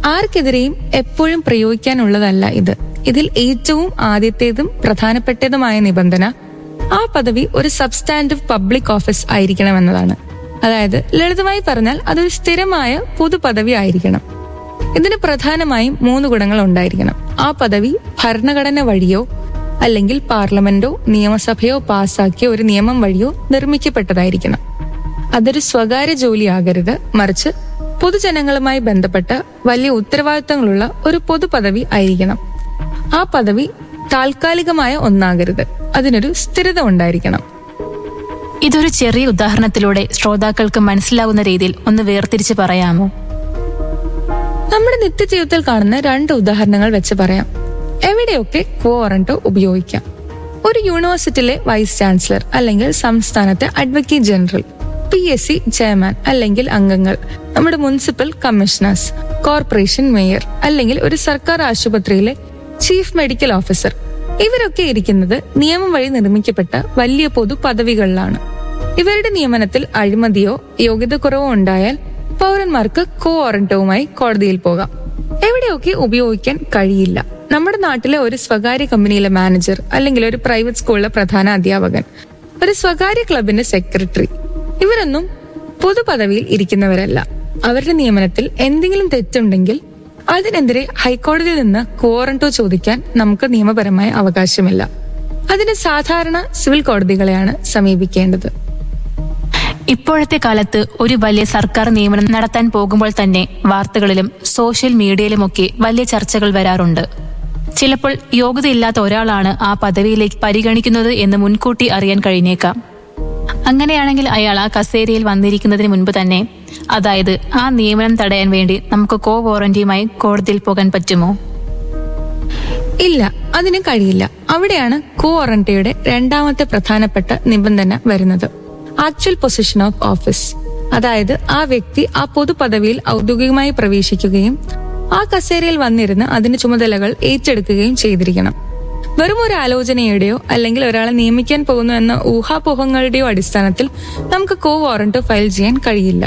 ആർക്കെതിരെയും എപ്പോഴും പ്രയോഗിക്കാനുള്ളതല്ല ഇത് ഇതിൽ ഏറ്റവും ആദ്യത്തേതും പ്രധാനപ്പെട്ടതുമായ നിബന്ധന ആ പദവി ഒരു സബ്സ്റ്റാൻഡീവ് പബ്ലിക് ഓഫീസ് ആയിരിക്കണമെന്നതാണ് അതായത് ലളിതമായി പറഞ്ഞാൽ അതൊരു സ്ഥിരമായ പൊതുപദവി ആയിരിക്കണം ഇതിന് പ്രധാനമായും മൂന്ന് ഗുണങ്ങൾ ഉണ്ടായിരിക്കണം ആ പദവി ഭരണഘടന വഴിയോ അല്ലെങ്കിൽ പാർലമെന്റോ നിയമസഭയോ പാസാക്കിയ ഒരു നിയമം വഴിയോ നിർമ്മിക്കപ്പെട്ടതായിരിക്കണം അതൊരു സ്വകാര്യ ജോലിയാകരുത് മറിച്ച് പൊതുജനങ്ങളുമായി ബന്ധപ്പെട്ട വലിയ ഉത്തരവാദിത്തങ്ങളുള്ള ഒരു പൊതുപദവി ആയിരിക്കണം ആ പദവി താൽക്കാലികമായ ഒന്നാകരുത് അതിനൊരു സ്ഥിരത ഉണ്ടായിരിക്കണം ഇതൊരു ചെറിയ ഉദാഹരണത്തിലൂടെ ശ്രോതാക്കൾക്ക് മനസ്സിലാവുന്ന രീതിയിൽ ഒന്ന് വേർതിരിച്ച് പറയാമോ നമ്മുടെ നിത്യജീവിതത്തിൽ കാണുന്ന രണ്ട് ഉദാഹരണങ്ങൾ വെച്ച് പറയാം എവിടെയൊക്കെ കോറന്റോ ഉപയോഗിക്കാം ഒരു യൂണിവേഴ്സിറ്റിയിലെ വൈസ് ചാൻസലർ അല്ലെങ്കിൽ സംസ്ഥാനത്തെ advocate general P S C chairman അല്ലെങ്കിൽ അംഗങ്ങൾ നമ്മുടെ മുനിസിപ്പൽ കമ്മീഷണേഴ്സ് കോർപ്പറേഷൻ മേയർ അല്ലെങ്കിൽ ഒരു സർക്കാർ ആശുപത്രിയിലെ ചീഫ് മെഡിക്കൽ ഓഫീസർ ഇവരൊക്കെ ഇരിക്കുന്നത് നിയമം വഴി നിർമ്മിക്കപ്പെട്ട വലിയ പൊതു പദവികളിലാണ് ഇവരുടെ നിയമനത്തിൽ അഴിമതിയോ യോഗ്യത കുറവോ ഉണ്ടായാൽ പൗരന്മാർക്ക് കോറന്റവുമായി കോടതിയിൽ പോകാം എവിടെയൊക്കെ ഉപയോഗിക്കാൻ കഴിയില്ല നമ്മുടെ നാട്ടിലെ ഒരു സ്വകാര്യ കമ്പനിയിലെ മാനേജർ അല്ലെങ്കിൽ ഒരു പ്രൈവറ്റ് സ്കൂളിലെ പ്രധാന അധ്യാപകൻ ഒരു സ്വകാര്യ ക്ലബിന്റെ സെക്രട്ടറി ഇവരൊന്നും പൊതുപദവിയിൽ ഇരിക്കുന്നവരല്ല അവരുടെ നിയമനത്തിൽ എന്തെങ്കിലും തെറ്റുണ്ടെങ്കിൽ അതിനെതിരെ ഹൈക്കോടതിയിൽ നിന്ന് കോറന്റോ ചോദിക്കാൻ നമുക്ക് നിയമപരമായ അവകാശമില്ല അതിന് സാധാരണ സിവിൽ കോടതികളെയാണ് സമീപിക്കേണ്ടത് ഇപ്പോഴത്തെ കാലത്ത് ഒരു വലിയ സർക്കാർ നിയമനം നടത്താൻ പോകുമ്പോൾ തന്നെ വാർത്തകളിലും സോഷ്യൽ മീഡിയയിലുമൊക്കെ വലിയ ചർച്ചകൾ വരാറുണ്ട് ചിലപ്പോൾ യോഗ്യതയില്ലാത്ത ഒരാളാണ് ആ പദവിയിലേക്ക് പരിഗണിക്കുന്നത് എന്ന് മുൻകൂട്ടി അറിയാൻ കഴിഞ്ഞേക്കാം അങ്ങനെയാണെങ്കിൽ അയാൾ ആ കസേരയിൽ വന്നിരിക്കുന്നതിന് മുൻപ് തന്നെ അതായത് ആ നിയമനം തടയാൻ വേണ്ടി നമുക്ക് കോ വാറന്റിയുമായി കോടതിയിൽ പോകാൻ പറ്റുമോ ഇല്ല അതിന് കഴിയില്ല അവിടെയാണ് കോറന്റയുടെ രണ്ടാമത്തെ പ്രധാനപ്പെട്ട നിബന്ധന വരുന്നത് ആക്ച്വൽ പൊസിഷൻ ഓഫ് ഓഫീസ് അതായത് ആ വ്യക്തി ആ പൊതുപദവിയിൽ ഔദ്യോഗികമായി പ്രവേശിക്കുകയും ആ കസേരയിൽ വന്നിരുന്ന് അതിന്റെ ചുമതലകൾ ഏറ്റെടുക്കുകയും ചെയ്തിരിക്കണം വെറും ഒരു ആലോചനയുടെയോ അല്ലെങ്കിൽ ഒരാളെ നിയമിക്കാൻ പോകുന്നു എന്ന ഊഹാപോഹങ്ങളുടെയോ അടിസ്ഥാനത്തിൽ നമുക്ക് കോ വാറന്റ് ഫയൽ ചെയ്യാൻ കഴിയില്ല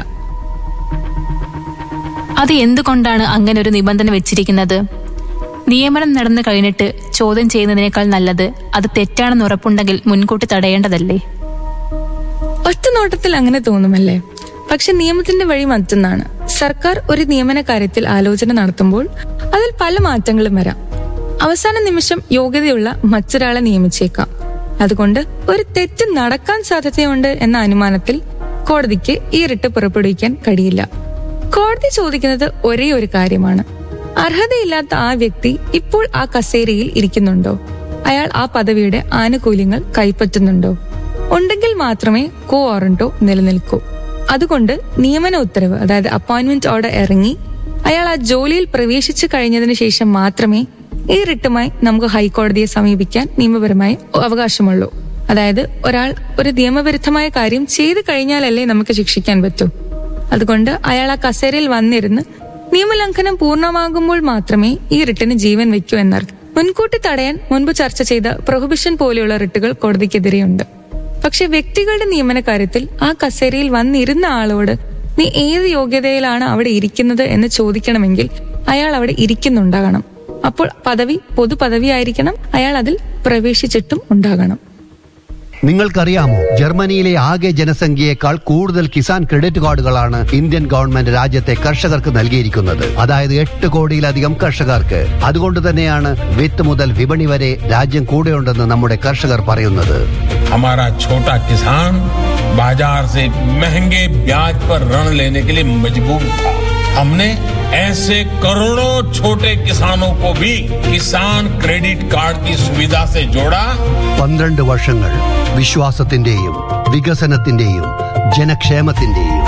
അത് എന്തുകൊണ്ടാണ് അങ്ങനെ ഒരു നിബന്ധന വെച്ചിരിക്കുന്നത് നിയമനം നടന്നു കഴിഞ്ഞിട്ട് ചോദ്യം ചെയ്യുന്നതിനേക്കാൾ നല്ലത് അത് തെറ്റാണെന്ന് ഉറപ്പുണ്ടെങ്കിൽ മുൻകൂട്ടി തടയേണ്ടതല്ലേ ഒറ്റ നോട്ടത്തിൽ അങ്ങനെ തോന്നുമല്ലേ പക്ഷെ നിയമത്തിന്റെ വഴി മറ്റൊന്നാണ് സർക്കാർ ഒരു നിയമന കാര്യത്തിൽ ആലോചന നടത്തുമ്പോൾ അതിൽ പല മാറ്റങ്ങളും വരാം അവസാന നിമിഷം യോഗ്യതയുള്ള മറ്റൊരാളെ നിയമിച്ചേക്കാം അതുകൊണ്ട് ഒരു തെറ്റ് നടക്കാൻ സാധ്യതയുണ്ട് എന്ന അനുമാനത്തിൽ കോടതിക്ക് ഈ റിട്ട് പുറപ്പെടുവിക്കാൻ കഴിയില്ല കോടതി ചോദിക്കുന്നത് ഒരേ ഒരു കാര്യമാണ് അർഹതയില്ലാത്ത ആ വ്യക്തി ഇപ്പോൾ ആ കസേരയിൽ ഇരിക്കുന്നുണ്ടോ അയാൾ ആ പദവിയുടെ ആനുകൂല്യങ്ങൾ കൈപ്പറ്റുന്നുണ്ടോ ഉണ്ടെങ്കിൽ മാത്രമേ കോ വാറന്റോ നിലനിൽക്കൂ അതുകൊണ്ട് നിയമന ഉത്തരവ് അതായത് അപ്പോയിന്റ്മെന്റ് ഓർഡർ ഇറങ്ങി അയാൾ ആ ജോലിയിൽ പ്രവേശിച്ചു കഴിഞ്ഞതിന് ശേഷം മാത്രമേ ഈ റിട്ടുമായി നമുക്ക് ഹൈക്കോടതിയെ സമീപിക്കാൻ നിയമപരമായി അവകാശമുള്ളൂ അതായത് ഒരാൾ ഒരു നിയമവിരുദ്ധമായ കാര്യം ചെയ്തു കഴിഞ്ഞാലല്ലേ നമുക്ക് ശിക്ഷിക്കാൻ പറ്റൂ അതുകൊണ്ട് അയാൾ ആ കസേരയിൽ വന്നിരുന്ന് നിയമലംഘനം പൂർണ്ണമാകുമ്പോൾ മാത്രമേ ഈ റിട്ടിന് ജീവൻ വെക്കൂ എന്നർത്ഥം മുൻകൂട്ടി തടയാൻ മുൻപ് ചർച്ച ചെയ്ത പ്രൊഹിബിഷൻ പോലെയുള്ള റിട്ടുകൾ കോടതിക്കെതിരെയുണ്ട് പക്ഷെ വ്യക്തികളുടെ നിയമന കാര്യത്തിൽ ആ കസേരയിൽ വന്നിരുന്ന ആളോട് നീ ഏത് യോഗ്യതയിലാണ് അവിടെ ഇരിക്കുന്നത് എന്ന് ചോദിക്കണമെങ്കിൽ അയാൾ അവിടെ ഇരിക്കുന്നുണ്ടാകണം അപ്പോൾ പദവി പൊതു പദവിയായിരിക്കണം അയാൾ അതിൽ പ്രവേശിച്ചിട്ടും ഉണ്ടാകണം നിങ്ങൾക്കറിയാമോ ജർമ്മനിയിലെ ആകെ ജനസംഖ്യയേക്കാൾ കൂടുതൽ കിസാൻ ക്രെഡിറ്റ് കാർഡുകളാണ് ഇന്ത്യൻ ഗവൺമെന്റ് രാജ്യത്തെ കർഷകർക്ക് നൽകിയിരിക്കുന്നത് അതായത് എട്ട് കോടിയിലധികം കർഷകർക്ക് അതുകൊണ്ട് തന്നെയാണ് വിത്ത് മുതൽ വിപണി വരെ രാജ്യം കൂടെയുണ്ടെന്ന് നമ്മുടെ കർഷകർ പറയുന്നത് हमारा छोटा किसान बाजार से महंगे ब्याज पर ऋण लेने के लिए मजबूर था हमने ऐसे करोड़ों छोटे किसानों को भी किसान क्रेडिट कार्ड की सुविधा से जोड़ा പന്ത്രണ്ട് വർഷങ്ങൾ വിശ്വാസത്തിന്റെയും വികസനത്തിന്റെയും ജനക്ഷേമത്തിന്റെയും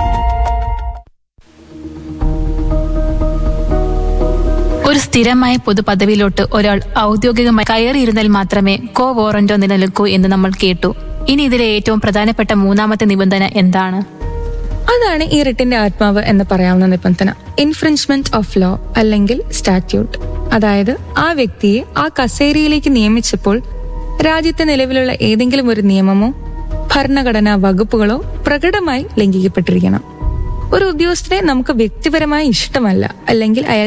ഒരു സ്ഥിരമായ പൊതുപദവിയിലോട്ട് ഒരാൾ ഔദ്യോഗികമായി കയറിയിരുന്നാൽ മാത്രമേ കോ വാറന്റോ നിലനിൽക്കൂ എന്ന് നമ്മൾ കേട്ടു ഇനി ഇതിലെ ഏറ്റവും പ്രധാനപ്പെട്ട മൂന്നാമത്തെ നിബന്ധന എന്താണ് അതാണ് ഈ റിട്ടിന്റെ ആത്മാവ് എന്ന് പറയാവുന്ന നിബന്ധന ഇൻഫ്രിഞ്ച്മെന്റ് ഓഫ് ലോ അല്ലെങ്കിൽ സ്റ്റാറ്റ്യൂട്ട് അതായത് ആ വ്യക്തിയെ ആ കസേരയിലേക്ക് നിയമിച്ചപ്പോൾ രാജ്യത്തെ നിലവിലുള്ള ഏതെങ്കിലും ഒരു നിയമമോ ഭരണഘടനാ വകുപ്പുകളോ പ്രകടമായി ലംഘിക്കപ്പെട്ടിരിക്കണം ഒരു ഉദ്യോഗസ്ഥനെ നമുക്ക് വ്യക്തിപരമായി ഇഷ്ടമല്ല അല്ലെങ്കിൽ അയാൾ